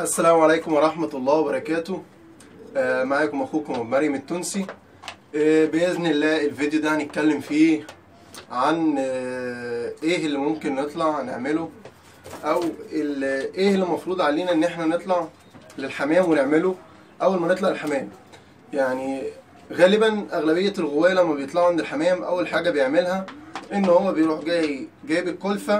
السلام عليكم ورحمة الله وبركاته آه، معاكم أخوكم مريم التونسي آه، بإذن الله الفيديو ده هنتكلم فيه عن آه، إيه اللي ممكن نطلع نعمله أو ال- إيه اللي المفروض علينا إن إحنا نطلع للحمام ونعمله أول ما نطلع الحمام يعني غالبا أغلبية الغواية لما بيطلعوا عند الحمام أول حاجة بيعملها إن هو بيروح جاي جايب الكلفة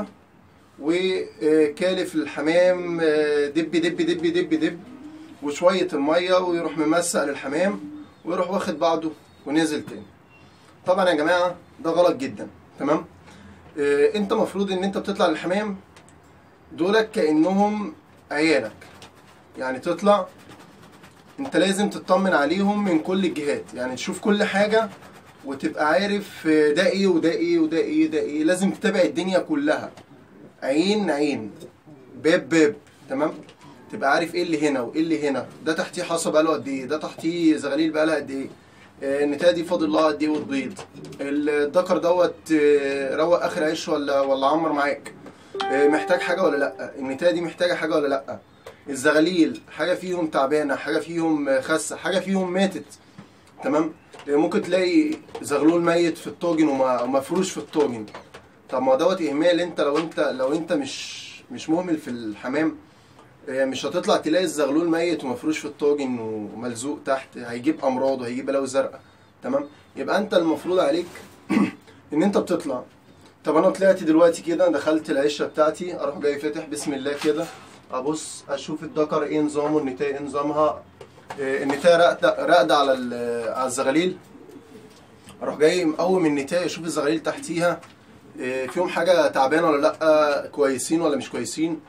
وكالف الحمام آه، دب دب دب دب دب وشوية المية ويروح ممسق للحمام ويروح واخد بعضه ونازل تاني طبعا يا جماعة ده غلط جدا تمام آه، انت مفروض ان انت بتطلع للحمام دولك كأنهم عيالك يعني تطلع انت لازم تطمن عليهم من كل الجهات يعني تشوف كل حاجة وتبقى عارف آه، ده ايه وده ايه وده ايه ده ايه لازم تتابع الدنيا كلها عين عين باب باب تمام تبقى عارف ايه اللي هنا وايه اللي هنا ده تحتيه حصى بقاله قد ايه ده تحتيه زغاليل بقالها قد ايه آه، النتايه دي فاضل لها قد ايه وتبيض الذكر دوت آه، روق اخر عيش ولا ولا عمر معاك آه، محتاج حاجه ولا لا النتايه دي محتاجه حاجه ولا لا الزغاليل حاجه فيهم تعبانه حاجه فيهم آه، خاسه حاجه فيهم ماتت تمام آه، ممكن تلاقي زغلول ميت في الطاجن وما- ومفروش في الطاجن طب ما دوت اهمال انت لو انت لو انت مش مش مهمل في الحمام آه، مش هتطلع تلاقي الزغلول ميت ومفروش في الطاجن وملزوق تحت هيجيب امراض وهيجيب بلاوي زرقاء تمام يبقى انت المفروض عليك ان انت بتطلع طب انا طلعت دلوقتي كده دخلت العشه بتاعتي اروح جاي فاتح بسم الله كده ابص اشوف الذكر ايه نظامه النتايه ايه نظامها آه، النتايه راقده راقده على ال- على الزغاليل اروح جاي مقوم النتايه اشوف الزغاليل تحتيها إيه، فيهم حاجه تعبانه ولا لا كويسين ولا مش كويسين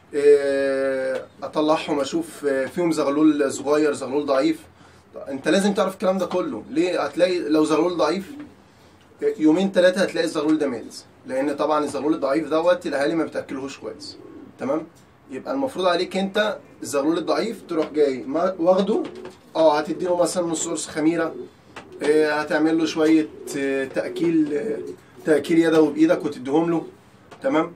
إيه، اطلعهم اشوف إيه، فيهم زغلول صغير زغلول ضعيف انت لازم تعرف الكلام ده كله ليه هتلاقي لو زغلول ضعيف إيه، يومين ثلاثه هتلاقي الزغلول ده مات لان طبعا الزغلول الضعيف دوت الاهالي ما بتاكلهوش كويس تمام يبقى المفروض عليك انت الزغلول الضعيف تروح جاي ما- واخده اه هتديله مثلا نص قرص خميره إيه، هتعمل له شويه إيه، تاكيل إيه، تاكيل يدوي بايدك وتديهم له تمام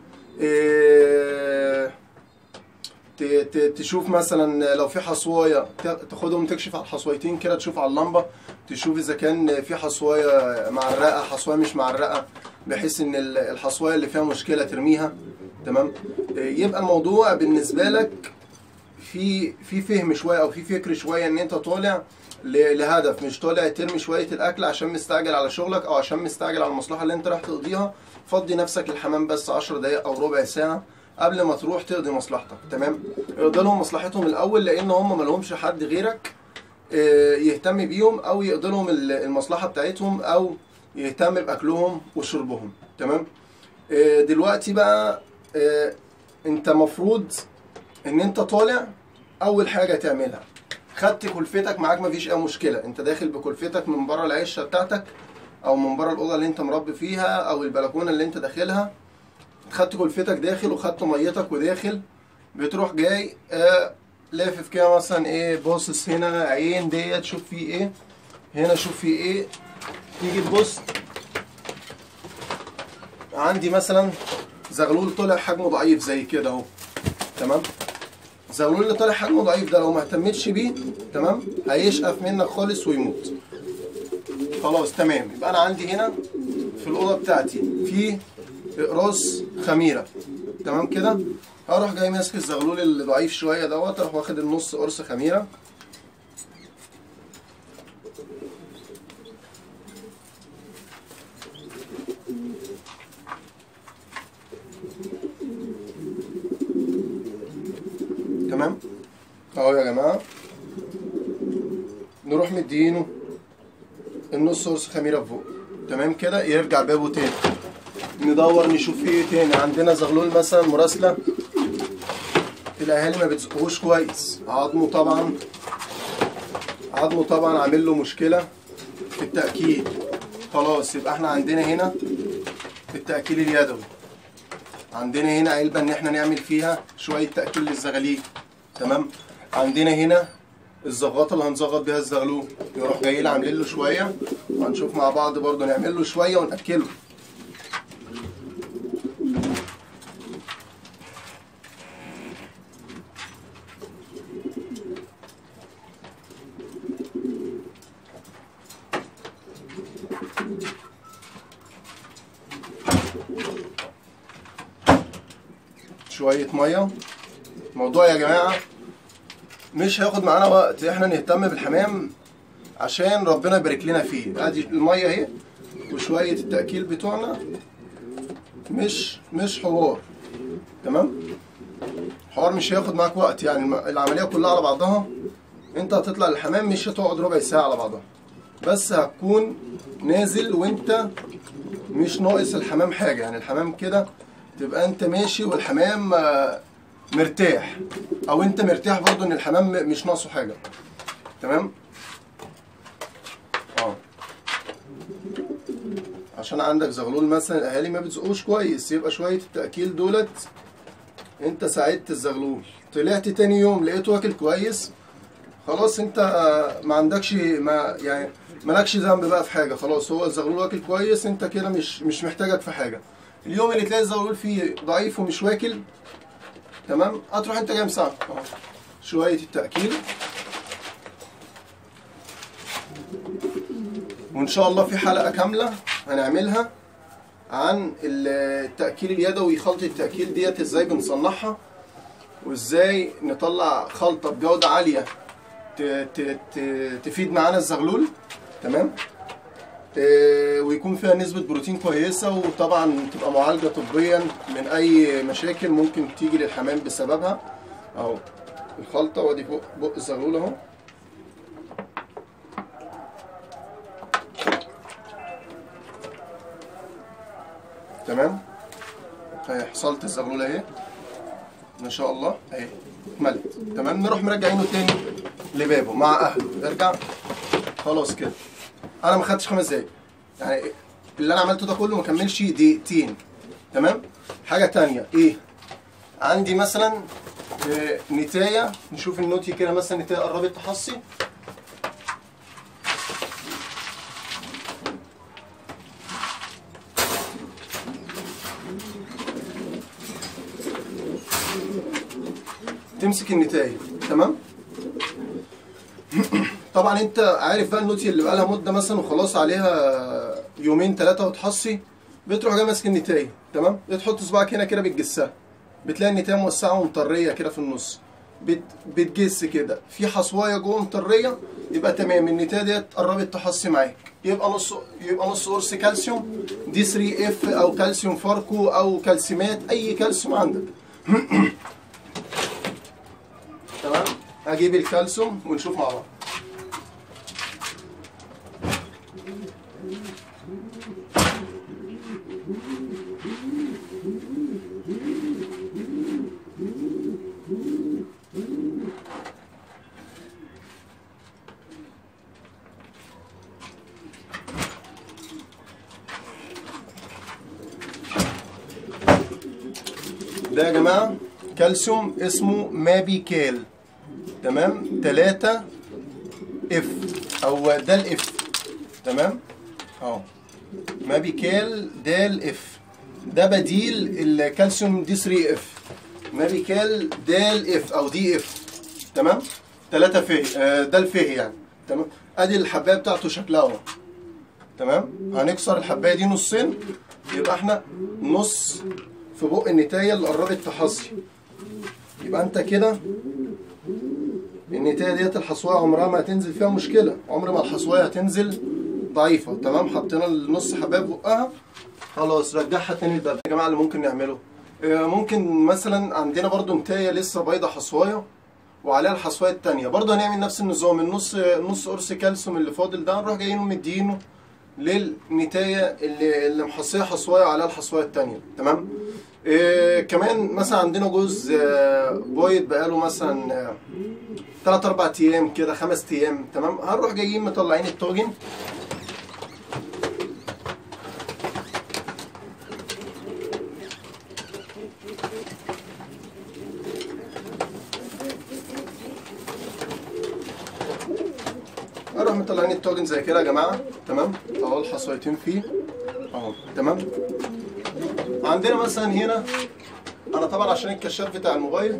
إيه، ت- ت- تشوف مثلا لو في حصوايه ت- تاخدهم تكشف على الحصويتين كده تشوف على اللمبه تشوف اذا كان في حصوايه معرقه حصوايه مش معرقه بحيث ان ال- الحصوايه اللي فيها مشكله ترميها تمام إيه، يبقى الموضوع بالنسبه لك في في فهم شويه او في فكر شويه ان انت طالع ل- لهدف مش طالع ترمي شويه الاكل عشان مستعجل على شغلك او عشان مستعجل على المصلحه اللي انت رايح تقضيها فضي نفسك الحمام بس 10 دقائق او ربع ساعه قبل ما تروح تقضي مصلحتك تمام اقضي لهم مصلحتهم الاول لان هم ما لهمش حد غيرك آه، يهتم بيهم او يقضي لهم ال- المصلحه بتاعتهم او يهتم باكلهم وشربهم تمام آه، دلوقتي بقى آه، انت مفروض ان انت طالع اول حاجه تعملها خدت كلفتك معاك مفيش اي مشكله انت داخل بكلفتك من بره العشه بتاعتك او من بره الاوضه اللي انت مربي فيها او البلكونه اللي انت داخلها خدت كلفتك داخل وخدت ميتك وداخل بتروح جاي آه لافف كده مثلا ايه باصص هنا عين ديت شوف فيه ايه هنا شوف فيه ايه تيجي تبص عندي مثلا زغلول طلع حجمه ضعيف زي كده اهو تمام الزغلول اللي طالع حجمه ضعيف ده لو ما اهتمتش بيه تمام هيشقف منك خالص ويموت خلاص تمام يبقى انا عندي هنا في الاوضه بتاعتي في اقراص خميره تمام كده هروح جاي ماسك الزغلول اللي ضعيف شويه دوت اروح واخد النص قرص خميره تمام اهو يا جماعه نروح مدينه النص قرص خميره فوق تمام كده يرجع بابه تاني ندور نشوف فيه ايه تاني عندنا زغلول مثلا مراسله الاهالي ما بتزقهوش كويس عظمه طبعا عظمه طبعا عامل له مشكله في التاكيل خلاص يبقى احنا عندنا هنا التاكيل اليدوي عندنا هنا علبه ان احنا نعمل فيها شويه تاكيل للزغاليل تمام عندنا هنا الزغاطه اللي هنزغط بيها الزغلول يروح جاي لي عاملين له شويه وهنشوف مع بعض برضو نعمل له شويه وناكله شويه ميه الموضوع يا جماعه مش هياخد معانا وقت احنا نهتم بالحمام عشان ربنا يبارك لنا فيه ادي الميه اهي وشويه التاكيل بتوعنا مش مش حوار تمام الحوار مش هياخد معاك وقت يعني الم- العمليه كلها على بعضها انت هتطلع الحمام مش هتقعد ربع ساعه على بعضها بس هتكون نازل وانت مش ناقص الحمام حاجه يعني الحمام كده تبقى انت ماشي والحمام آه، مرتاح او انت مرتاح برضو ان الحمام م- مش ناقصه حاجه تمام اه عشان عندك زغلول مثلا الاهالي ما بتزقوش كويس يبقى شويه التاكيل دولت انت ساعدت الزغلول طلعت تاني يوم لقيته واكل كويس خلاص انت آه، ما عندكش ما يعني مالكش ذنب بقى في حاجه خلاص هو الزغلول واكل كويس انت كده مش مش محتاجك في حاجه اليوم اللي تلاقي الزغلول فيه ضعيف ومش واكل تمام هتروح انت جاي مساعده اهو. شويه التاكيل وان شاء الله في حلقه كامله هنعملها عن التاكيل اليدوي خلطه التاكيل ديت ازاي بنصنعها وازاي نطلع خلطه بجوده عاليه ت- ت- ت- تفيد معانا الزغلول تمام آه، ويكون فيها نسبة بروتين كويسة وطبعا تبقى معالجة طبيا من أي مشاكل ممكن تيجي للحمام بسببها أهو الخلطة وادي بق بق الزغلول أهو تمام اهي حصلت الزغلول اهي ما شاء الله اهي اتملت تمام نروح مرجعينه تاني لبابه مع اهله ارجع خلاص كده انا ما خدتش خمس دقايق يعني اللي انا عملته ده كله ما كملش دقيقتين تمام حاجه تانية ايه عندي مثلا آه، نتايه نشوف النوتي كده مثلا نتايه قربت تحصي تمسك النتايه تمام طبعا انت عارف بقى النوتي اللي بقى لها مده مثلا وخلاص عليها يومين ثلاثه وتحصي بتروح جاي ماسك النتايه تمام بتحط صباعك هنا كده بتجسها بتلاقي النتايه موسعه ومطريه كده في النص بت بتجس كده في حصوايه جوه مطريه يبقى تمام النتايه ديت قربت تحصي معاك يبقى نص يبقى نص قرص كالسيوم دي 3 اف او كالسيوم فاركو او كالسيمات اي كالسيوم عندك تمام هجيب الكالسيوم ونشوف مع بعض ده يا جماعة كالسيوم اسمه مابي كال تمام 3 اف او ده الاف تمام اهو مابي كال ده الاف ده بديل الكالسيوم دي 3 اف مابي كال ده الاف او دي اف تمام 3 فه آه، ده الفه يعني تمام ادي الحبايه بتاعته شكلها اهو تمام هنكسر الحبايه دي نصين يبقى احنا نص في بق النتايه اللي قربت تحصي يبقى انت كده النتايه ديت الحصوايه عمرها ما هتنزل فيها مشكله عمر ما الحصوايه هتنزل ضعيفه تمام حطينا النص حبايه في بقها خلاص رجعها تاني الباب يا جماعه اللي ممكن نعمله آه، ممكن مثلا عندنا برضو نتايه لسه بيضه حصوايه وعليها الحصوايه التانيه برضو هنعمل نفس النظام النص نص قرص كالسيوم اللي فاضل ده نروح جايين مدينه للنتاية اللي اللي محصيه حصوايه عليها الحصوايه التانيه تمام إيه كمان مثلا عندنا جوز آه، بويض بقاله مثلا آه، تلات أربع أيام كده خمس أيام تمام هنروح جايين مطلعين الطاجن هنروح مطلعين الطاجن زي كده يا جماعة تمام اهو الحصويتين فيه اهو تمام عندنا مثلا هنا انا طبعا عشان الكشاف بتاع الموبايل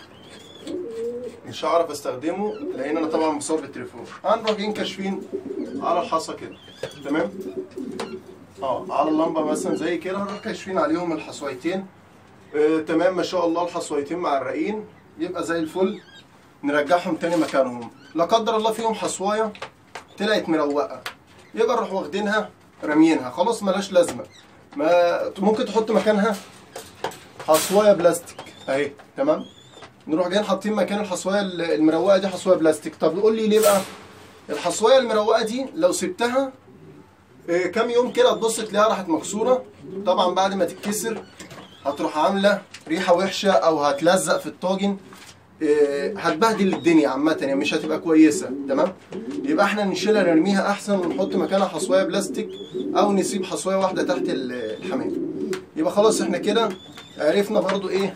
مش هعرف استخدمه لان انا طبعا مصور بالتليفون هنروح جايين كاشفين على الحصى كده تمام اه على اللمبه مثلا زي كده هنروح كاشفين عليهم الحصويتين آه تمام ما شاء الله الحصويتين معرقين يبقى زي الفل نرجعهم تاني مكانهم لا قدر الله فيهم حصوايه طلعت مروقه يبقى نروح واخدينها راميينها خلاص ملاش لازمه ما ممكن تحط مكانها حصوايه بلاستيك اهي تمام نروح جايين حاطين مكان الحصوايه المروقه دي حصوايه بلاستيك طب قول لي ليه بقى الحصوايه المروقه دي لو سبتها آه، كام يوم كده تبص تلاقيها راحت مكسوره طبعا بعد ما تتكسر هتروح عامله ريحه وحشه او هتلزق في الطاجن آه، هتبهدل الدنيا عامه يعني مش هتبقى كويسه تمام يبقى احنا نشيلها نرميها احسن ونحط مكانها حصوايه بلاستيك او نسيب حصوايه واحده تحت ال- الحمام يبقى خلاص احنا كده عرفنا برضو ايه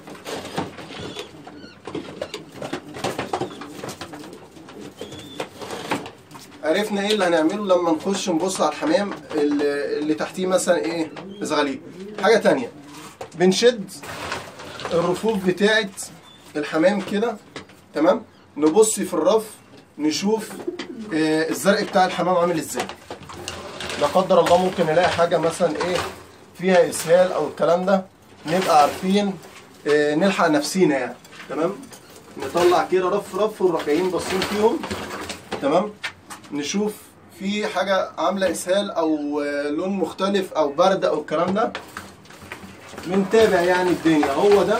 عرفنا ايه اللي هنعمله لما نخش نبص على الحمام اللي اللي تحتيه مثلا ايه زغاليل حاجه تانية بنشد الرفوف بتاعه الحمام كده تمام نبص في الرف نشوف آه، الزرق بتاع الحمام عامل ازاي لا قدر الله ممكن نلاقي حاجه مثلا ايه فيها اسهال او الكلام ده نبقى عارفين آه، نلحق نفسينا يعني تمام نطلع كده رف رف ونروح جايين باصين فيهم تمام نشوف في حاجه عامله اسهال او آه، لون مختلف او برد او الكلام ده بنتابع يعني الدنيا هو ده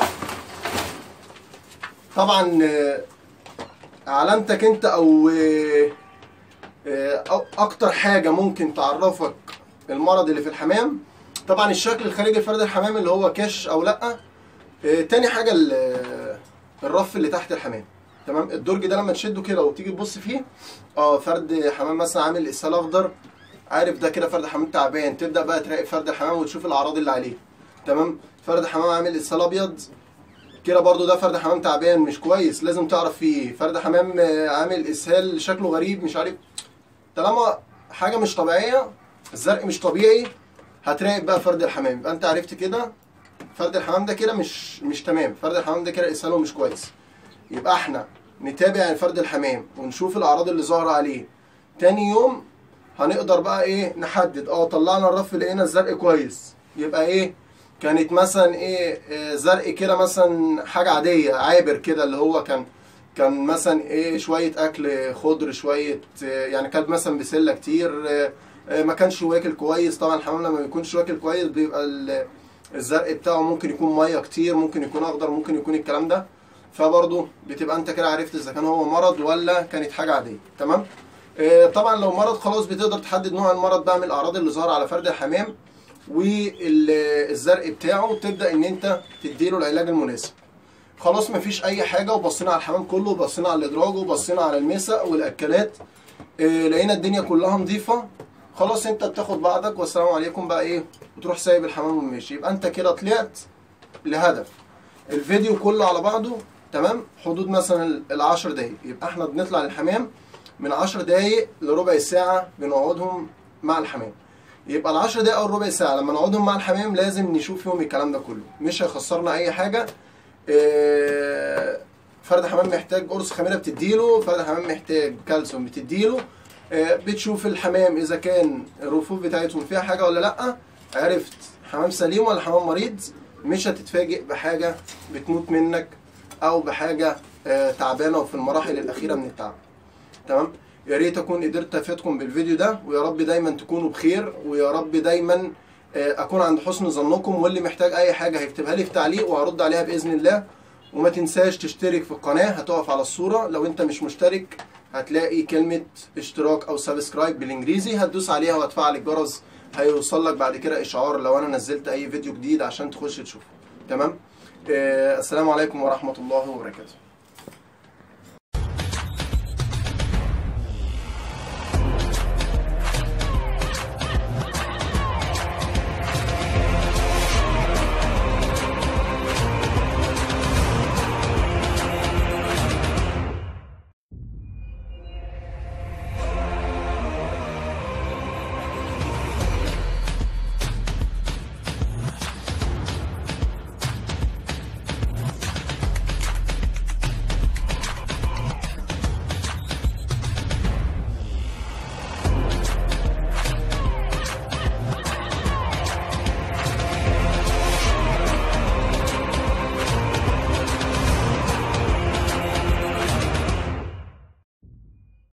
طبعا آه، علامتك انت او آه، آه، أو- اكتر حاجه ممكن تعرفك المرض اللي في الحمام طبعا الشكل الخارجي لفرد الحمام اللي هو كاش او لا آه، تاني حاجه ال- آه، الرف اللي تحت الحمام تمام الدرج ده لما تشده كده وتيجي تبص فيه اه فرد حمام مثلا عامل اسهال اخضر عارف ده كده فرد حمام تعبان تبدا بقى تراقب فرد الحمام وتشوف الاعراض اللي عليه تمام فرد حمام عامل اسهال ابيض كده برضو ده فرد حمام تعبان مش كويس لازم تعرف فيه ايه فرد حمام آه، عامل اسهال شكله غريب مش عارف طالما حاجه مش طبيعيه الزرق مش طبيعي هتراقب بقى فرد الحمام يبقى انت عرفت كده فرد الحمام ده كده مش مش تمام فرد الحمام ده كده اسهاله مش كويس يبقى احنا نتابع فرد الحمام ونشوف الاعراض اللي ظاهره عليه تاني يوم هنقدر بقى ايه نحدد اه طلعنا الرف لقينا الزرق كويس يبقى ايه كانت مثلا ايه آه، زرق كده مثلا حاجه عاديه عابر كده اللي هو كان كان مثلا ايه شويه اكل خضر شويه آه، يعني كلب مثلا بسله كتير آه، آه، ما كانش واكل كويس طبعا الحمام لما بيكونش واكل كويس بيبقى ال- الزرق بتاعه ممكن يكون ميه كتير ممكن يكون اخضر ممكن يكون الكلام ده فبرضه بتبقى انت كده عرفت اذا كان هو مرض ولا كانت حاجه عاديه تمام آه، طبعا لو مرض خلاص بتقدر تحدد نوع المرض بقى من الاعراض اللي ظاهره على فرد الحمام والزرق بتاعه تبدا ان انت تديله العلاج المناسب خلاص مفيش اي حاجه وبصينا على الحمام كله وبصينا على الادراج وبصينا على المسا والاكلات آه، لقينا الدنيا كلها نظيفه خلاص انت بتاخد بعضك والسلام عليكم بقى ايه وتروح سايب الحمام وماشي يبقى انت كده طلعت لهدف الفيديو كله على بعضه تمام حدود مثلا العشر دقايق يبقى احنا بنطلع للحمام من عشر دقايق لربع ساعة بنقعدهم مع الحمام يبقى العشر دقايق او الربع ساعة لما نقعدهم مع الحمام لازم نشوف فيهم الكلام ده كله مش هيخسرنا اي حاجة اه، فرد حمام محتاج قرص خميرة بتديله فرد حمام محتاج كالسيوم بتديله اه، بتشوف الحمام اذا كان الرفوف بتاعتهم فيها حاجة ولا لا عرفت حمام سليم ولا حمام مريض مش هتتفاجئ بحاجة بتموت منك او بحاجة اه، تعبانة وفي المراحل الاخيرة من التعب تمام يا ريت اكون قدرت افيدكم بالفيديو ده ويا رب دايما تكونوا بخير ويا رب دايما آه، اكون عند حسن ظنكم واللي محتاج اي حاجه هيكتبها لي في تعليق وهرد عليها باذن الله وما تنساش تشترك في القناه هتقف على الصوره لو انت مش مشترك هتلاقي كلمه اشتراك او سبسكرايب بالانجليزي هتدوس عليها وهتفعل الجرس هيوصل لك بعد كده اشعار لو انا نزلت اي فيديو جديد عشان تخش تشوفه تمام آه السلام عليكم ورحمه الله وبركاته